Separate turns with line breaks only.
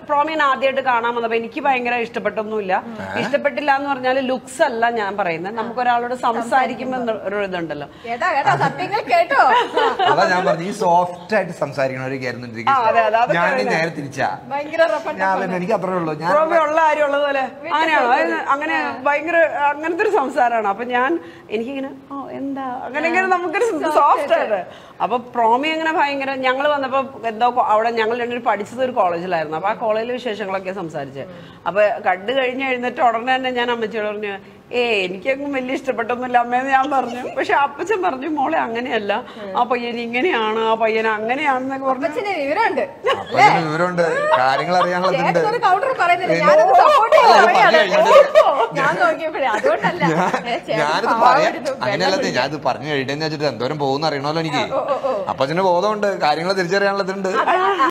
പ്രോമിയൻ ആദ്യമായിട്ട് കാണാൻ വന്നപ്പോ എനിക്ക് ഭയങ്കര ഇഷ്ടപ്പെട്ടൊന്നുമില്ല ഇഷ്ടപ്പെട്ടില്ല എന്ന് പറഞ്ഞാൽ ലുക്സ് അല്ല ഞാൻ പറയുന്നത് നമുക്ക് ഒരാളോട് സംസാരിക്കുമ്പോൾ ഒരു ഇതുണ്ടല്ലോ
കേട്ടോ കേട്ടോ സത്യങ്ങൾ കേട്ടോ
അതാ ഞാൻ പറഞ്ഞു ഈ സോഫ്റ്റ് ആയിട്ട് സംസാരിക്കണവരൊക്കെയായിരുന്നു എനിക്ക്
ആ, അതെ, അതെ, അതൊക്കെ
ഞാൻ
ആണ്.
നേരെ തിരിച്ചാ
ഭയങ്കര റഫൻ
ഞാൻ പിന്നെ എനിക്ക് അത്രേ ഉള്ളൂ ഞാൻ
പ്രോമി ഉള്ള കാര്യം ഉള്ളതുപോലെ അങ്ങനെയാണോ അതായത് അങ്ങനെ ഭയങ്കര അങ്ങനത്തെ ഒരു സംസാരമാണ് അപ്പൊ ഞാൻ എനിക്കിങ്ങനെ ഓ എന്താ അങ്ങനെ ഇങ്ങനെ നമുക്കൊരു സോഫ്റ്റ് ആണ് അപ്പൊ പ്രോമി അങ്ങനെ ഭയങ്കര ഞങ്ങൾ വന്നപ്പോ എന്തോ കൊ- അവിടെ ഞങ്ങൾ രണ്ടുപേരും പഠിച്ചത് ഒരു കോളേജിലായിരുന്നു അപ്പൊ ആ കോളേജിലെ വിശേഷങ്ങളൊക്കെ സംസാരിച്ചത് അപ്പൊ കണ്ടു കഴിഞ്ഞ് എഴുന്നേറ്റ് ഉടനെ തന്നെ ഞാൻ അമ്മച്ചിയോട് പറഞ്ഞു ഏ എനിക്കൊന്നും വലിയ ഇഷ്ടപ്പെട്ടൊന്നുമില്ല അമ്മയെന്ന് ഞാൻ പറഞ്ഞു പക്ഷെ അപ്പച്ചൻ പറഞ്ഞു മോളെ അങ്ങനെയല്ല ആ പയ്യൻ ഇങ്ങനെയാണ് ആ പയ്യൻ അങ്ങനെയാണെന്നൊക്കെ പറഞ്ഞു
അച്ഛന് വിവരമുണ്ട്
അപ്പൊ ഇതിന് വിവരമുണ്ട് കാര്യങ്ങൾ അറിയാനുള്ളതുണ്ട്
ചേട്ടൻ ഒരു കൗണ്ടർ പറയുന്നില്ല
എന്നോ-
ഞാനത് സപ്പോർട്ട്
അല്ല, അത്
ചെയ്യാണ്
പറഞ്ഞു കഴിഞ്ഞിട്ട്
ഞാൻ നോക്കിയപ്പോഴേ അതുകൊണ്ടല്ല ഏ, ചേട്ടൻ
ഞാനിത്
പാവം
പറയാം
ഇരുന്നു.
അങ്ങനെയല്ല ഞാനിത് പറഞ്ഞു കഴിഞ്ഞെന്ന് വെച്ചിട്ട് എന്തോരം പോകുന്ന അറിയണമല്ലോ എനിക്ക് അപ്പൊ അതിന് ബോധമുണ്ട് കാര്യങ്ങൾ തിരിച്ചറിയാനുള്ളതുണ്ട്